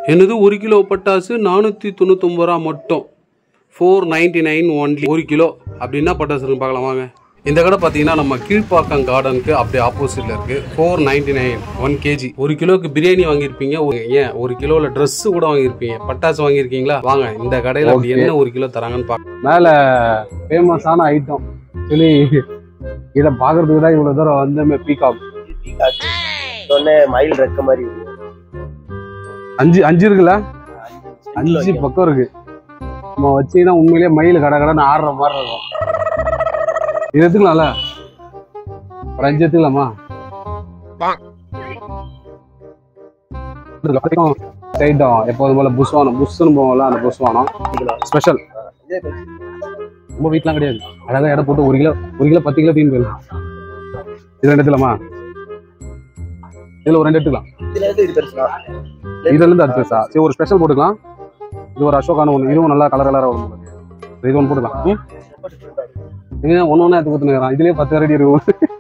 என்னது ஒரு கிலோ பட்டாசு நானூற்றி தொண்ணூத்தொம்பது ரூபா மட்டும் ஃபோர் நைன்டி நைன் ஒன்லி ஒரு கிலோ அப்படின்னா பட்டாசு இருக்கு பார்க்கலாம் வாங்க இந்த கடை பார்த்தீங்கன்னா நம்ம கீழ்ப்பாக்கம் கார்டனுக்கு அப்படியே ஆப்போசிட்ல இருக்கு four ninety nine one KG ஒரு கிலோக்கு பிரியாணி வாங்கியிருப்பீங்க ஒரு- ஏன் ஒரு கிலோவில் ட்ரெஸ் கூட வாங்கியிருப்பீங்க பட்டாசு வாங்கியிருக்கீங்களா வாங்க இந்த கடையில் அப்படி Okay. என்ன ஒரு கிலோ தராங்கன்னு பார்க்க மேல ஃபேமஸான ஐட்டம் ஆக்சுவலி இதை பார்க்கறதுக்கு தான் இவ்வளோ தூரம் வந்தமே பீகாக் சொன்ன மயில் ரெக்க மாதிரி இருக்கு. அஞ்சு அஞ்சு இருக்குல்ல அஞ்சு வைக்கும். பக்கம் இருக்கு நம்ம வச்சீங்கன்னா உண்மையிலேயே மயில் கடை கடைன்னு ஆடுற மாதிரி இருக்கும் இது எடுத்துக்கலாம்ல ஒரு அஞ்சு எடுத்துக்கலாமா ஐட்டம் எப்போதும் போல புஸ்வானம் புஷ்னு போவோம்ல அந்த புஸ்வானம் ஸ்பெஷல் இதே பெருசு. ரொம்ப வீட்லாம் கிடையாது அழகா எடை போட்டு ஒரு கிலோ ஒரு கிலோ பத்து கிலோ தீன் போயிடலாம் இது ரெண்டு எடுத்துலாமா இதுல ஒரு ரெண்டு எடுத்துக்கலாம் இதுல இருந்து இது பெருசுடா. இதுல இருந்து அது பெருசா சரி ஒரு ஸ்பெஷல் போட்டுக்கலாம் இது ஒரு அசோகான ஒன்று இதுவும் நல்லா கலர் கலராக வரும் உங்களுக்கு. இது ஒன்று போட்டுக்கலாம் ம்? இது ஒன்று ஒன்றா எடுத்து கொடுத்துனுறான் இதுலயே பத்து ரெடி இருக்கும்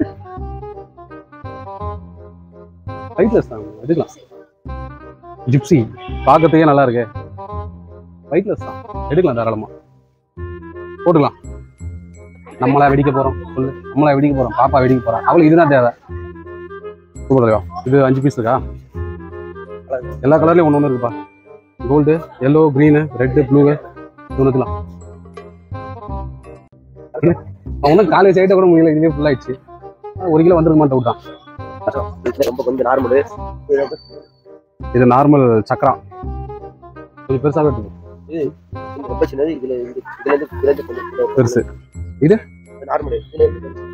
வெயிட்லெஸ் தான் எடுக்கலாம் ஜிப்சி பார்க்கறதுக்கே நல்லா இருக்கு வெயிட்லெஸ் தான் எடுக்கலாம் தாராளமா போட்டுக்கலாம் நம்மளா வெடிக்க போறோம் சொல்லு நம்மளா வெடிக்க போறோம் பாப்பா வெடிக்க போறோம் அவளுக்கு இதுதான் தேவை சூப்பர் தலைவா இது அஞ்சு பீஸ் இருக்கா எல்லா கலர்லயும் ஒன்று ஒன்று இருக்குப்பா gold yellow green red blue ஒன்றுக்கலாம் அவனும் காலேஜ் ஐட்டம் கூட முடியல இதுவே ஃபுல் ஆயிடுச்சு ஒரு கிலோ வந்துருக்க மாட்டேன் விட்டான் இதுல ரொம்ப கொஞ்சம் நார்மலு இது நார்மல் சக்கரா கொஞ்சம் பெருசாக இருக்கு ரொம்ப சின்னது இதுல இருந்து இதுல இருந்து இதுல இருந்து கொஞ்சம் சின்னது. பெருசு நார்மலு இதுல இருந்து பெருசு.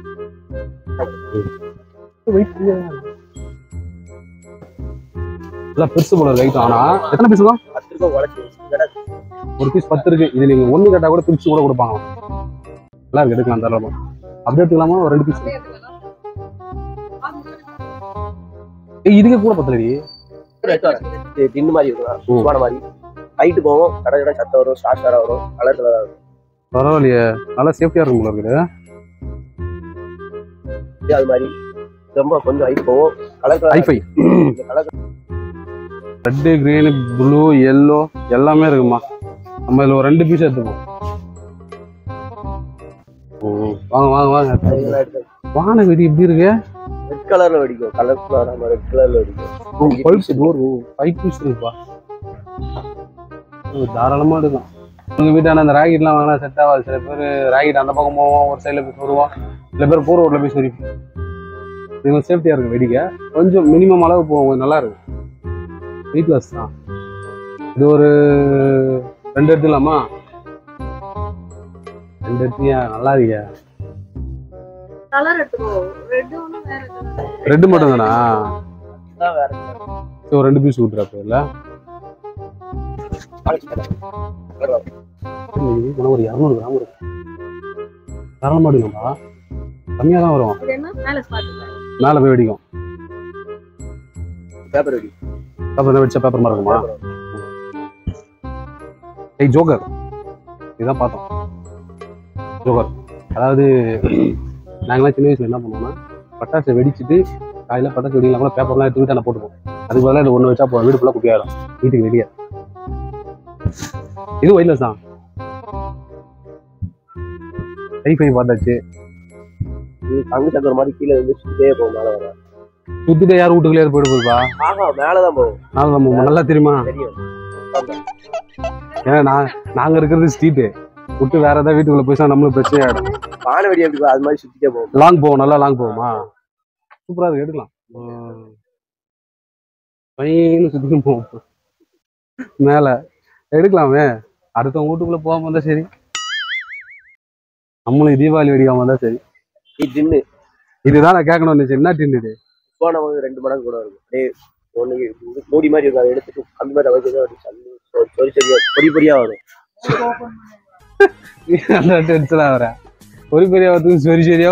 எல்லாம் பெருசு போல ரைட் ஆனா எத்தனை பீஸ் தான் பத்து ரூபாய் உழைச்சி இதோட ஒரு பீஸ் பத்து இருக்கு இது நீங்க ஒண்ணு கேட்டா கூட பிரிச்சு கூட கொடுப்பாங்க நல்லா இருக்கு எடுக்கலாம் தாராளமா அப்படியே எடுத்துக்கலாமா ஒரு ரெண்டு பீஸ் இதுக்கே கூட பத்தலடி rate வரும். இது டின்னு மாதிரி இருக்கும் ஓ. சுவான மாதிரி ஹைட்டு போகும் கடை கடை சத்தம் வரும் ஸ்டார் ஸ்டாரா வரும் கலர் கலரா இருக்கும் பரவாயில்லையே நல்லா சேஃப்டியா இருக்கும் போல இருக்குது இது அது மாதிரி ரொம்ப கொஞ்சம் ஹைட் போகும் கலர் ஐஃபை colour red green blue yellow எல்லாமே இருக்குமா நம்ம இதுல ஒரு ரெண்டு பீஸ் எடுத்துப்போம் ம், வாங்க வாங்க வாங்க வான வெடி எப்படி இருக்கு ரெட் கலர்ல வெடிக்கும் கலர் கலர் ரெட் கலர்ல வெடிக்கும் பல்ஸ் டோர் ஃபைவ் பீஸ் இருக்குப்பா ம், தாராளமா எடுக்கலாம் உங்க வீட்டான அந்த ராக்கெட்லாம் வாங்கினா செட் ஆகாது சில பேர் ராக்கெட் அந்த பக்கம் போவோம் ஒரு சைடில் போய் வருவோம் சில பேர் போர் ரோட்ல போய் சொரிப்போம் இது கொஞ்சம் சேஃப்டியா இருக்கு வெடிக்க கொஞ்சம் மினிமம் அளவு போகும் கொஞ்சம் நல்லா இருக்கு வெயிட்லெஸ் தான் இது ஒரு ரெண்டு எடுத்துக்கலாமா ரெண்டு எடுத்தீங்க நல்லா இருக்கியா கலர் எடுத்துக்கோ ரெட் ஒன்று வேற கலர் ரெண்டு மட்டும் தானா தான் வேற சரி, ஒரு ரெண்டு பீஸ் கொடுத்துறப்ப இல்ல colour. இது ஒரு இரநூறு கிராம் இருக்கும் தாராளமா எடுக்கணும்பா கம்மியா தான் வரும் இது என்ன மேல ஸ்பாட் மேல போய் வெடிக்கும் பேப்பர் வெடி பேப்பர் வெடிச்சா பேப்பர் மாதிரி இருக்குமா ஏய் ஜோக்கர் இதுதான் பார்த்தோம் ஜோக்கர் அதாவது நாங்களாம் சின்ன வயசுல என்ன பண்ணுவோம்னா பட்டாசை வெடிச்சிட்டு காலையில் பட்டாசு வெடிக்கலாம் கூட பேப்பர்லாம் எடுத்து வீட்டான போட்டுப்போம் அதுக்கு பதிலாக இது ஒன்று வச்சா போ வீடு ஃபுல்லாக குட்டியாயிடும் வீட்டுக்கு வெளியே இது ஒயிட்லெஸ் தான் ஐஃபை பார்த்தாச்சு இது தங்க சக்கர மாதிரி கீழே இருந்து சுத்திட்டே போகும் மேல வர சுத்திட்டு யார் வீட்டுக்குள்ளே போயிட்டு போகுதுப்பா ஆஹா மேலதான் போகும் நாங்கள் நம்ம நல்லா தெரியுமா தெரியும் ஏன்னா நான் நாங்கள் இருக்கிறது ஸ்ட்ரீட்டு விட்டு வேற ஏதாவது வீட்டுக்குள்ளே போயிச்சா நம்மளுக்கு பிரச்சனை ஆகிடும் வான வெடி எப்படி அது மாதிரி சுத்திட்டே போகும் லாங் போகும் நல்லா லாங் போகுமா சூப்பரா இருக்கு எடுக்கலாம் பையனு சுத்திட்டு போகும் மேல எடுக்கலாமே அடுத்தவங்க வீட்டுக்குள்ள போகாம இருந்தா சரி நம்மளும் தீபாவளி வெடிக்காம இருந்தா சரி இது டின்னு இதுதான் நான் கேட்கணும் நினைச்சேன் என்ன டின் இது இப்போ நமக்கு ரெண்டு மடங்கு கூட இருக்கும் அப்படியே ஒண்ணு இது மூடி மாதிரி இருக்கும் அதை எடுத்துட்டு கம்பி மாதிரி வைக்கிறது அப்படி சல்லு சொ- சொறி சொறியா பொடி பொடியா வரும் அந்த டென்ஷன் ஆகிற ஒரு பெரிய வரத்துக்கு சரி சரியா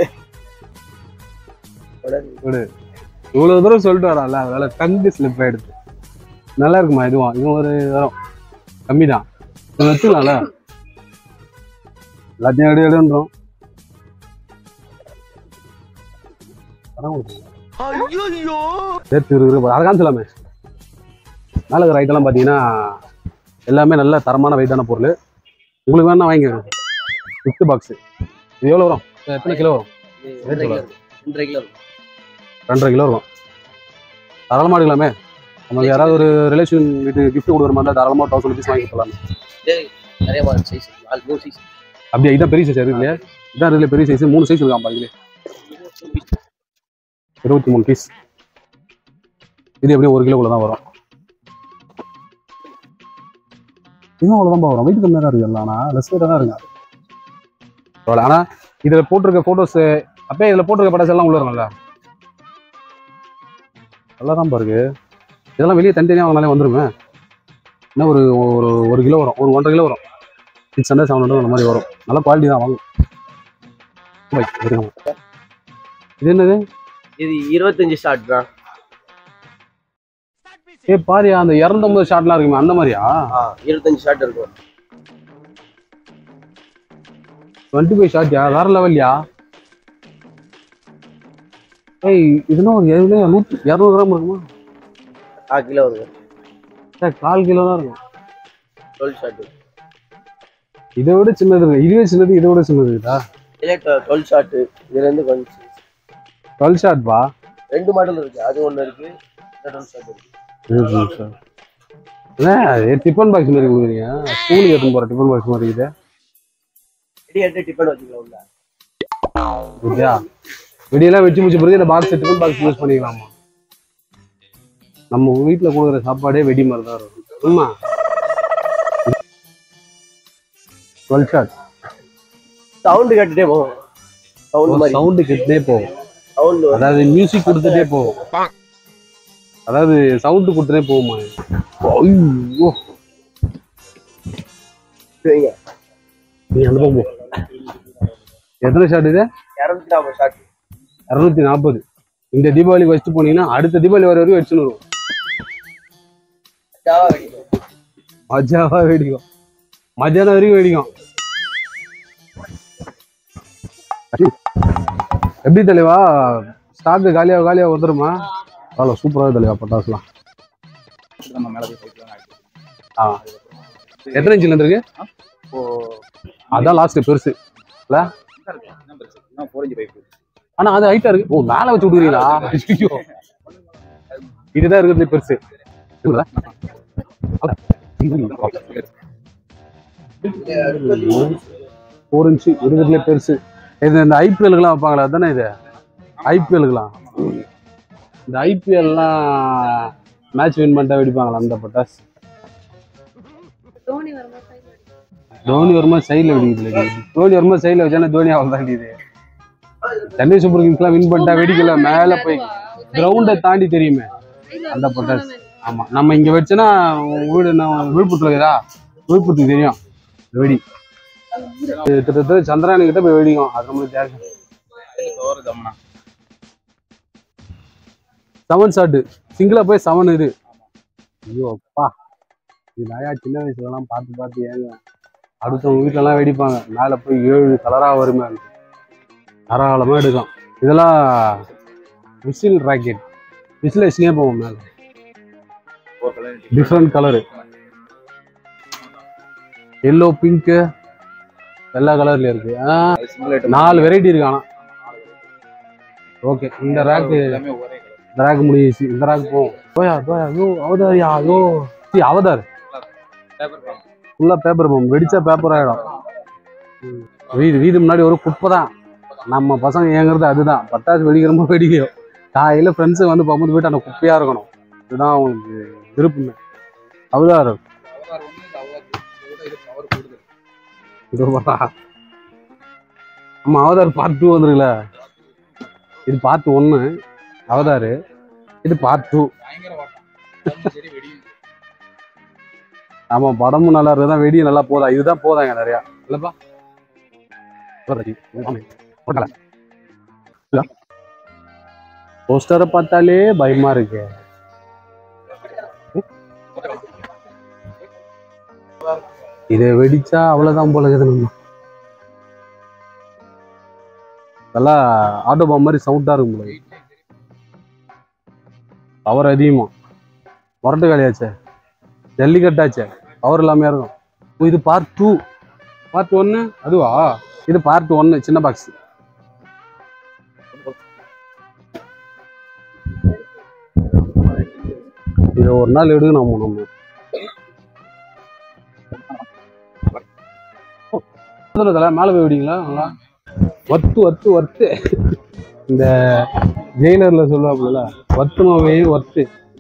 விடு இவ்வளவு தூரம் சொல்லிட்டு வரான்ல அதனால டங்கு ஸ்லிப் ஆயிடுது நல்லா இருக்குமா இதுவும் இதுவும் ஒரு வரும் கம்மி தான் இதை வச்சுக்கலாம்ல எல்லாத்தையும் எடு எடுன்றோம் படம் கொடுத்தீங்க. சேர்த்து இருக்கு அழகான்னு சொல்லாமே மேலே இருக்கிற ஐட்டம்லாம் பார்த்தீங்கன்னா எல்லாமே நல்ல தரமான வெயிட்டான பொருள் உங்களுக்கு வேணா வாங்கிக்கோங்க கிஃப்ட் பாக்ஸு இது எவ்வளோ வரும் இது எத்தனை கிலோ வரும் இது ரெண்டரை கிலோ இருக்கும். ரெண்டரை கிலோ இருக்கும். ரெண்டரை கிலோ இருக்கும் தாராளமாக எடுக்கலாமே நமக்கு யாராவது ஒரு ரிலேஷன் வீட்டு gift கொடுக்குற மாதிரி இருந்தால் தாராளமாக தௌசண்ட் ருபீஸ் வாங்கி கொடுக்கலாம் இது நிறைய மாதிரி சைஸ் நாலு மூணு சைஸ் அப்படியே இதான் பெரிய சைஸ் இருக்கு இல்லையா இதான் இருக்குல்ல பெரிய சைஸ் மூணு சைஸ் இருக்கான் பாருங்களே இருபத்தி மூணு பீஸ் இது எப்படியும் ஒரு கிலோக்குள்ள தான் வரும் இதுவும் அவ்வளோதான் வரும் வெயிட் கம்மியாக தான் இருக்கு எல்லாம் ஆனால் லெஸ் வெயிட்டாக தான் இருக்கு பரவாயில்ல ஆனால் இதில் போட்டிருக்க ஃபோட்டோஸ் அப்பயே இதில் போட்டிருக்க படஸ் எல்லாம் உள்ள வரும்ல நல்லா தான் பாருங்க இதெல்லாம் வெளியே தனித்தனியாக வாங்கினாலே வந்துருமே என்ன ஒரு ஒரு ஒரு கிலோ வரும் ஒரு ஒன்றரை கிலோ வரும் சிக்ஸ் ஹண்ட்ரட் செவன் ஹண்ட்ரட் அந்த மாதிரி வரும் நல்ல குவாலிட்டி தான் வாங்கும் போய், எடுத்துக்கோங்க. இது என்னது இது இருபத்தஞ்சு ஷார்ட் தான் ஏ பாரியா அந்த இரநூத்தம்பது ஷாட்லாம் இருக்குமே அந்த மாதிரியா ஆ இருபத்தஞ்சு ஷார்ட் இருக்கும் டுவெண்ட்டி ஃபைவ் ஷாட்யா வேற லெவல்யா ஏய் இதுனா ஒரு எவ்வளோ நூற்றி இரநூறு கிராம் இருக்குமா கால் கிலோ வரும் ஏய், கால் கிலோ தான் இருக்கும் டுவெல் ஷார்ட் இதை விட சின்னது இருக்கு இதுவே சின்னது இதை விட சின்னது இருக்குதா இல்லை டுவெல் ஷார்ட் இதுல இருந்து கொஞ்சம் டுவெல் ஷாட் பா ரெண்டு மாடல் இருக்கு அது ஒன்று இருக்கு டுவெல் ஷார்ட் இருக்கு டிஃபன் பாக்ஸ் மாதிரி கொடுக்குறீங்க ஸ்கூலுக்கு எடுத்துன்னு போகிற டிஃபன் பாக்ஸ் மாதிரி இருக்குது ரெடி எடுத்து டிஃபன் வச்சுக்கலாம் உள்ள ஓகேயா வெடியெல்லாம் வச்சு முடிச்ச பிறகு இந்த பாக்ஸ் டிஃபன் பாக்ஸ் யூஸ் பண்ணிக்கலாமா நம்ம வீட்டில் கொடுக்குற சாப்பாடே வெடி மாதிரி தான் இருக்கும் ஆமா டுவெல் ஷாட் சவுண்டு கேட்டுட்டே போகும் சவுண்ட் மாதிரி சவுண்டு கிட்டே போகும் சவுண்ட் அதாவது மியூசிக் கொடுத்துட்டே போகும் அதாவது சவுண்டு கொடுத்துட்டே போகுமா ஐயோ வைங்க நீ அந்த பக்கம் போ எத்தனை ஷாட் இது இரநூத்தி நாற்பது ஷார்ட் இரநூத்தி நாற்பது இந்த தீபாவளிக்கு வச்சுட்டு போனீங்கன்னா அடுத்த தீபாவளி வர வரைக்கும் வச்சுன்னு வரும் மஜாவா வெடிக்கும் மத்தியானம் வரைக்கும் வெடிக்கும் எப்படி தலைவா ஸ்டாக்கு காலியா காலியா வந்துருமா அவ்வளோ சூப்பராக தலைவா பட்டாசுலாம் ஆ எத்தனை இன்ச்சில் இருக்கு அதான் லாஸ்ட் பெருசு இல்ல ஆனா அது ஹைட்டா இருக்கு ஓ மேல வச்சு விடுறீங்களா ஐயோ. இதுதான் இருக்கிறது பெருசு இருக்குதா? ஃபோர் இன்ச்சு இருக்கிறதுல பெருசு இது இந்த ஐபிஎலுக்குலாம் வைப்பாங்களா அதானே இது ஐபிஎலுக்குலாம் இந்த ஐபிஎல்லாம் மேட்ச் வின் பண்ணிட்டா வெடிப்பாங்களா அந்த பட்டாஸ் தோனி வரும்போது side ல அடிக்கும். தோனி வரும்போது சைடில் வெடிக்குது தோனி வரும்போது சைடில் வச்சானே தோனி அவள் தான் இது சென்னை சூப்பர் கிங்ஸ்லாம் வின் பண்ணிட்டா வெடிக்கல மேலே போய் கிரவுண்டை தாண்டி தெரியுமே Side ல அந்த வரும்போது பட்டாசு. tournament. ஆமா நம்ம இங்க வச்சோன்னா வீடு நம்ம விழுப்புரத்துல இருக்குதா விழுப்புரத்துக்கு தெரியும் வெடி இது கிட்டத்தட்ட சந்திராயன் கிட்ட போய் வெடிக்கும் அது நம்மளுக்கு தேவை செவன் ஷாட்டு சிங்கிளா போய் செவன் இது ஐயோ அப்பா இது நாயா சின்ன வயசுலலாம் பார்த்து பார்த்து ஏங்க அடுத்தவங்க வீட்டிலலாம் வெடிப்பாங்க மேலே போய் ஏழு கலராக வருமே தாராளமாக எடுக்கும் இதெல்லாம் விசில் ராக்கெட் விசில் வச்சுனே போவோம் மேலே டிஃப்ரெண்ட் கலரு எல்லோ பிங்க்கு எல்லா கலர்ல இருக்கு ஆ, நாலு வெரைட்டி இருக்கு ஆனா ஓகே இந்த ரேக்கு இந்த ரேக் முடிஞ்சிச்சு இந்த ரேக் போவோம் போயா போயா ஐயோ அவதாரியா ஐயோ சி அவதார் ஃபுல்லா பேப்பர் போகும் வெடிச்சா பேப்பர் ஆயிடும் ம். வீடு வீடு முன்னாடி ஒரு குப்பை தான் நம்ம பசங்க ஏங்குறது அதுதான் பட்டாசு வெடிக்கிறமோ வெடிக்கையோ காலையில ஃப்ரெண்ட்ஸு வந்து போகும்போது வீட்டு அந்த குப்பையா இருக்கணும் இதுதான் அவங்களுக்கு விருப்பமே அவதார் இதோ பாரா. ஆமா அவதார் பார்ட் டூ வந்துருக்குல்ல இது பார்ட் ஒன்னு அவதாரு இது பார்ட் டூ ஆமா படமும் நல்லா இருக்குதான் வெடியும் நல்லா போதா இதுதான் போதாங்க நிறையா இல்லப்பா போஸ்டரை பார்த்தாலே பயமா இருக்கு இதை வெடிச்சா அவ்வளவுதான் போல இருக்குது நம்ம நல்லா ஆட்டோ பாம் மாதிரி சவுண்டா இருக்கும் போல பவர் அதிகமா முரட்டு வேலையாச்சே ஜல்லிக்கட்டாச்சே பவர் இல்லாமல் இருக்கும் ஓ, இது பார்ட் டூ பார்ட் ஒன்று அதுவா இது பார்ட் ஒன்று சின்ன பாக்ஸ் இதை ஒரு நாள் எடுக்கணும் நம்ம தலை மேலே போய் விடுங்களா நல்லா வத்து வத்து வத்து இந்த ஜெயிலரில் சொல்லுவாப்புல வத்துமா வெயில் வத்து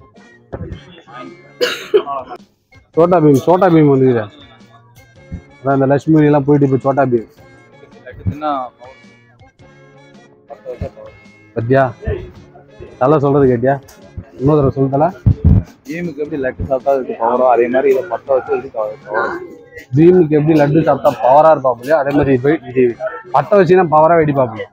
சோட்டா பீம் சோட்டா பீம் வந்துக்குது அதான் இந்த லட்சுமி எல்லாம் போயிட்டு இப்போ சோட்டா பீம் பத்தியா தலை சொல்றது கேட்டியா இன்னொரு தடவை சொல்லு தலை கேமுக்கு எப்படி லட்டு சாப்பிட்டா அதுக்கு பவரோ அதே மாதிரி இதை பத்த வச்சு இதுக்கு பவர் பீமுக்கு எப்படி லட்டு சாப்பிட்டா பவரா இருப்பாப்புலையோ அதே மாதிரி போய் இது பட்ட வச்சுன்னா பவரா வெடிப்பாப்புல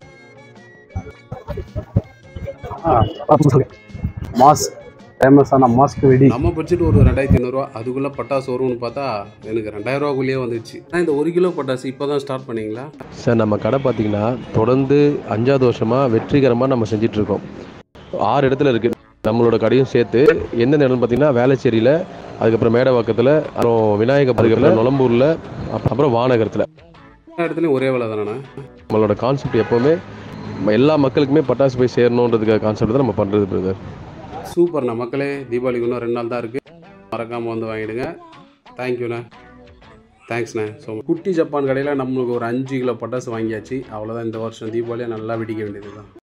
மாஸ் ஃபேமஸான மாஸ்க் வெடி நம்ம பட்ஜெட் ஒரு ரெண்டாயிரத்தி ஐநூறுரூவா அதுக்குள்ளே பட்டாசு வரும்னு பார்த்தா எனக்கு ரெண்டாயிரம் ரூபாக்குள்ளேயே வந்துச்சு ஆனால் இந்த ஒரு கிலோ பட்டாசு இப்போ தான் ஸ்டார்ட் பண்ணீங்களா சார் நம்ம கடை பார்த்தீங்கன்னா தொடர்ந்து அஞ்சாவது வருஷமாக வெற்றிகரமாக நம்ம செஞ்சுட்டு இருக்கோம் ஆறு இடத்துல இருக்குது நம்மளோட கடையும் சேர்த்து எந்தெந்த இடம்னு பார்த்தீங்கன்னா வேளச்சேரியில் அதுக்கப்புறம் மேடவாக்கத்தில் அப்புறம் விநாயகர் அதுக்கப்புறம் நுளம்பூரில் அப்புறம் வானகரத்தில் எல்லா இடத்துலையும் ஒரே வேலை தானே நம்மளோட கான்செப்ட் எப்போவுமே ம- எல்லா மக்களுக்குமே பட்டாசு போய் சேரணுன்றதுக்கு கான்செப்ட் தான் நம்ம பண்ணுறது பிரதர் சூப்பர்ண்ணா மக்களே தீபாவளிக்கு இன்னும் ரெண்டு நாள் தான் இருக்குது மறக்காமல் வந்து வாங்கிடுங்க தேங்க்யூண்ணே தேங்க்ஸ்ண்ணே ஸோ குட்டி ஜப்பான் கடையில் நம்மளுக்கு ஒரு அஞ்சு கிலோ பட்டாசு வாங்கியாச்சு அவ்வளோதான் இந்த வருஷம் தீபாவளியை நல்லா வெடிக்க வேண்டியது தான்